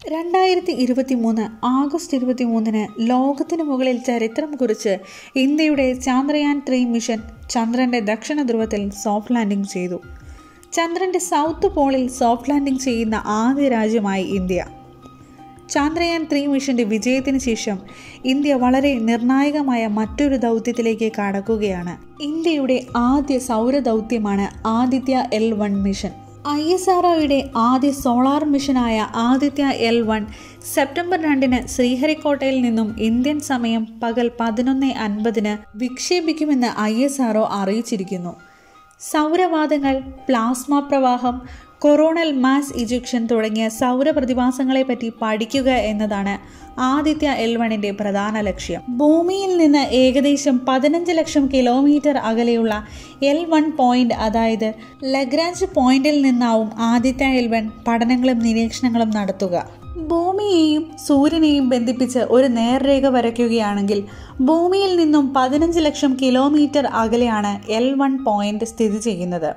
രണ്ടായിരത്തി ഇരുപത്തി മൂന്ന് ആഗസ്റ്റ് ഇരുപത്തി മൂന്നിന് ലോകത്തിന് മുകളിൽ ചരിത്രം കുറിച്ച് ഇന്ത്യയുടെ ചാന്ദ്രയാൻ ത്രീ മിഷൻ ചന്ദ്രന്റെ ദക്ഷിണ ധ്രുവത്തിൽ സോഫ്റ്റ് ലാൻഡിംഗ് ചെയ്തു ചന്ദ്രന്റെ സൗത്ത് പോളിൽ സോഫ്റ്റ് ലാൻഡിംഗ് ചെയ്യുന്ന ആദ്യ രാജ്യമായി ഇന്ത്യ ചാന്ദ്രയാൻ ത്രീ മിഷന്റെ വിജയത്തിന് ശേഷം ഇന്ത്യ വളരെ നിർണായകമായ മറ്റൊരു ദൗത്യത്തിലേക്ക് കടക്കുകയാണ് ഇന്ത്യയുടെ ആദ്യ സൗര ദൗത്യമാണ് Aditya L one mission I S R ആദ്യ സോളാർ മിഷനായ ആദിത്യ എൽ വൺ സെപ്റ്റംബർ രണ്ടിന് ശ്രീഹരിക്കോട്ടയിൽ നിന്നും ഇന്ത്യൻ സമയം പകൽ പതിനൊന്ന് അൻപതിന് വിക്ഷേപിക്കുമെന്ന് ഐ എസ് ആർ അറിയിച്ചിരിക്കുന്നു സൗരവാദങ്ങൾ പ്ലാസ്മ പ്രവാഹം കൊറോണൽ മാസ് ഇജക്ഷൻ തുടങ്ങിയ സൗര പ്രതിഭാസങ്ങളെപ്പറ്റി പഠിക്കുക എന്നതാണ് ആദിത്യ എൽ വണിന്റെ പ്രധാന ലക്ഷ്യം ഭൂമിയിൽ നിന്ന് ഏകദേശം പതിനഞ്ച് ലക്ഷം കിലോമീറ്റർ അകലെയുള്ള എൽ വൺ പോയിന്റ് അതായത് ലഗ്രാഞ്ച് പോയിന്റിൽ നിന്നാവും ആദിത്യ എൽ വൺ പഠനങ്ങളും നിരീക്ഷണങ്ങളും നടത്തുക ഭൂമിയെയും സൂര്യനെയും ബന്ധിപ്പിച്ച് ഒരു നേർരേഖ വരയ്ക്കുകയാണെങ്കിൽ ഭൂമിയിൽ നിന്നും പതിനഞ്ച് ലക്ഷം കിലോമീറ്റർ അകലെയാണ് എൽ വൺ പോയിന്റ് സ്ഥിതി ചെയ്യുന്നത്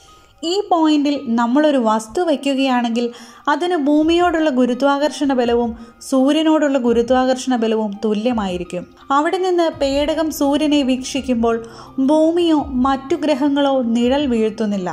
ഈ പോയിന്റിൽ നമ്മളൊരു വസ്തു വയ്ക്കുകയാണെങ്കിൽ അതിന് ഭൂമിയോടുള്ള ഗുരുത്വാകർഷണ ബലവും സൂര്യനോടുള്ള ഗുരുത്വാകർഷണ ബലവും തുല്യമായിരിക്കും അവിടെ നിന്ന് പേടകം സൂര്യനെ വീക്ഷിക്കുമ്പോൾ ഭൂമിയോ മറ്റു ഗ്രഹങ്ങളോ നിഴൽ വീഴ്ത്തുന്നില്ല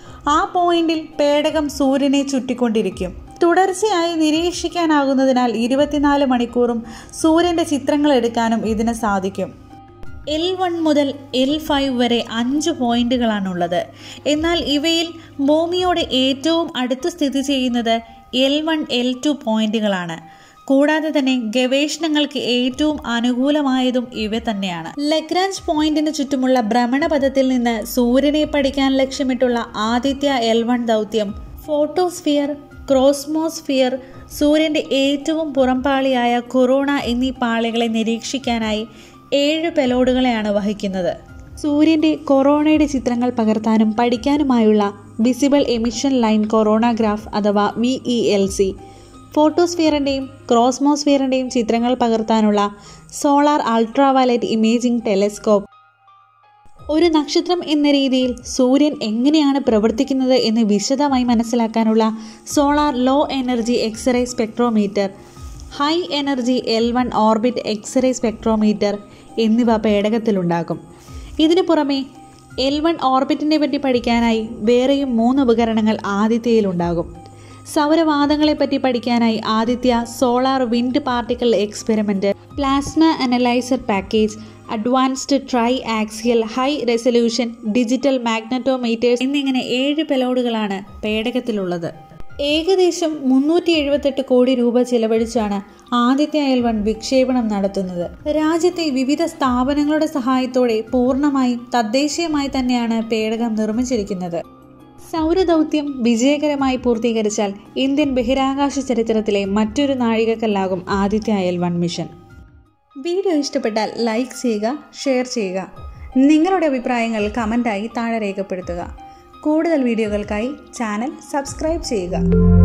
ആ പോയിന്റിൽ പേടകം സൂര്യനെ ചുറ്റിക്കൊണ്ടിരിക്കും തുടർച്ചയായി നിരീക്ഷിക്കാനാകുന്നതിനാൽ ഇരുപത്തിനാല് മണിക്കൂറും സൂര്യന്റെ ചിത്രങ്ങൾ എടുക്കാനും ഇതിന് സാധിക്കും എൽ വൺ മുതൽ എൽ ഫൈവ് വരെ അഞ്ച് പോയിന്റുകളാണുള്ളത് എന്നാൽ ഇവയിൽ ഭൂമിയോട് ഏറ്റവും അടുത്ത് സ്ഥിതി ചെയ്യുന്നത് എൽ വൺ എൽ ടു പോയിന്റുകളാണ് കൂടാതെ തന്നെ ഗവേഷണങ്ങൾക്ക് ഏറ്റവും അനുകൂലമായതും ഇവ തന്നെയാണ് ലഗ്രാഞ്ച് പോയിന്റിന് ചുറ്റുമുള്ള ഭ്രമണപഥത്തിൽ നിന്ന് സൂര്യനെ പഠിക്കാൻ ലക്ഷ്യമിട്ടുള്ള ആദിത്യ എൽ വൺ ദൗത്യം ഫോട്ടോസ്ഫിയർ ക്രോസ്മോസ്ഫിയർ സൂര്യന്റെ ഏറ്റവും പുറംപാളിയായ കൊറോണ എന്നീ പാളികളെ നിരീക്ഷിക്കാനായി ഏഴ് പെലോഡുകളെയാണ് വഹിക്കുന്നത് സൂര്യന്റെ കൊറോണയുടെ ചിത്രങ്ങൾ പകർത്താനും പഠിക്കാനുമായുള്ള വിസിബിൾ എമിഷൻ ലൈൻ കൊറോണഗ്രാഫ് അഥവാ വി ഇ എൽ സി ഫോട്ടോസ്ഫിയറിൻ്റെയും ക്രോസ്മോസ്ഫിയറിൻ്റെയും ചിത്രങ്ങൾ പകർത്താനുള്ള സോളാർ അൾട്രാവയലറ്റ് ഇമേജിംഗ് ടെലസ്കോപ്പ് ഒരു നക്ഷത്രം എന്ന രീതിയിൽ സൂര്യൻ എങ്ങനെയാണ് പ്രവർത്തിക്കുന്നത് എന്ന് വിശദമായി മനസ്സിലാക്കാനുള്ള solar low energy X-ray spectrometer high energy L one orbit X-ray spectrometer എന്നിവ പേടകത്തിലുണ്ടാകും ഇതിനു പുറമെ എൽ വൺ ഓർബിറ്റിനെ പറ്റി പഠിക്കാനായി വേറെയും മൂന്ന് ഉപകരണങ്ങൾ ആദിത്യയിലുണ്ടാകും സൗരവാദങ്ങളെപ്പറ്റി പഠിക്കാനായി Aditya solar wind particle experiment plasma analyser package advanced triaxial high resolution digital magnetometers എന്നിങ്ങനെ ഏഴ് പെലോഡുകളാണ് പേടകത്തിലുള്ളത് ഏകദേശം മുന്നൂറ്റി എഴുപത്തെട്ട് കോടി രൂപ ചെലവഴിച്ചാണ് ആദിത്യ എൽ വൺ വിക്ഷേപണം നടത്തുന്നത് രാജ്യത്തെ വിവിധ സ്ഥാപനങ്ങളുടെ സഹായത്തോടെ പൂർണ്ണമായും തദ്ദേശീയമായി തന്നെയാണ് പേടകം നിർമ്മിച്ചിരിക്കുന്നത് സൗരദൗത്യം വിജയകരമായി പൂർത്തീകരിച്ചാൽ ഇന്ത്യൻ ബഹിരാകാശ ചരിത്രത്തിലെ മറ്റൊരു നാഴികക്കല്ലാകും Aditya L one mission video ഇഷ്ടപ്പെട്ടാൽ ലൈക്ക് ചെയ്യുക ഷെയർ ചെയ്യുക നിങ്ങളുടെ അഭിപ്രായങ്ങൾ കമൻറ്റായി താഴെ രേഖപ്പെടുത്തുക കൂടുതൽ വീഡിയോകൾക്കായി ചാനൽ സബ്സ്ക്രൈബ് ചെയ്യുക